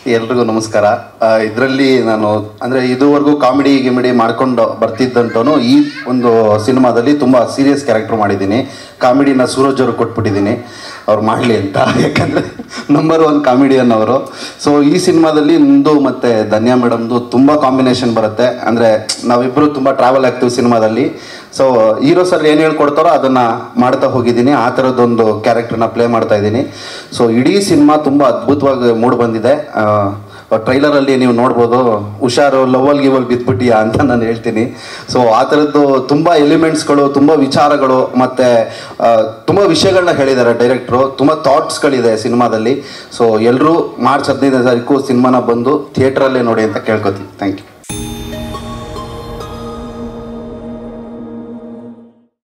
ಎಲ್ರಿಗೂ ನಮಸ್ಕಾರ ಇದರಲ್ಲಿ ನಾನು ಅಂದರೆ ಇದುವರೆಗೂ ಕಾಮಿಡಿ ಗಿಮಿಡಿ ಮಾಡ್ಕೊಂಡು ಬರ್ತಿದ್ದಂತೂ ಈ ಒಂದು ಸಿನಿಮಾದಲ್ಲಿ ತುಂಬ ಸೀರಿಯಸ್ ಕ್ಯಾರೆಕ್ಟರ್ ಮಾಡಿದ್ದೀನಿ ಕಾಮಿಡಿನ ಸೂರಜ್ ಅವ್ರಿಗೆ ಕೊಟ್ಬಿಟ್ಟಿದ್ದೀನಿ ಅವ್ರು ಮಾಡಲಿ ಅಂತ ಯಾಕಂದರೆ ನಂಬರ್ ಒನ್ ಕಾಮಿಡಿಯನ್ ಅವರು ಸೊ ಈ ಸಿನಿಮಾದಲ್ಲಿ ನಂದು ಮತ್ತು ಧನ್ಯಾ ಮೇಡಮ್ದು ತುಂಬ ಕಾಂಬಿನೇಷನ್ ಬರುತ್ತೆ ಅಂದರೆ ನಾವಿಬ್ಬರು ತುಂಬ ಟ್ರಾವೆಲ್ ಆಗ್ತೀವಿ ಸಿನಿಮಾದಲ್ಲಿ ಸೊ ಹೀರೋ ಸರ್ ಏನು ಹೇಳ್ಕೊಡ್ತಾರೋ ಅದನ್ನು ಮಾಡ್ತಾ ಹೋಗಿದ್ದೀನಿ ಆ ಥರದ್ದೊಂದು ಕ್ಯಾರೆಕ್ಟರ್ನ ಪ್ಲೇ ಮಾಡ್ತಾ ಇದ್ದೀನಿ ಸೊ ಇಡೀ ಸಿನಿಮಾ ತುಂಬ ಅದ್ಭುತವಾಗಿ ಮೂಡ್ ಬಂದಿದೆ ಟ್ರೈಲರಲ್ಲಿ ನೀವು ನೋಡ್ಬೋದು ಹುಷಾರು ಲವಲ್ ಗಿವಲ್ ಬಿದ್ಬಿಟ್ಟಿಯಾ ಅಂತ ನಾನು ಹೇಳ್ತೀನಿ ಸೊ ಆ ಥರದ್ದು ತುಂಬ ಎಲಿಮೆಂಟ್ಸ್ಗಳು ತುಂಬ ವಿಚಾರಗಳು ಮತ್ತು ತುಂಬ ವಿಷಯಗಳನ್ನ ಹೇಳಿದ್ದಾರೆ ಡೈರೆಕ್ಟ್ರು ತುಂಬ ಥಾಟ್ಸ್ಗಳಿದೆ ಸಿನಿಮಾದಲ್ಲಿ ಸೊ ಎಲ್ಲರೂ ಮಾರ್ಚ್ ಹದಿನೈದನೇ ತಾರೀಕು ಸಿನಿಮಾನ ಬಂದು ಥಿಯೇಟ್ರಲ್ಲೇ ನೋಡಿ ಅಂತ ಕೇಳ್ಕೊತೀನಿ ಥ್ಯಾಂಕ್ ಯು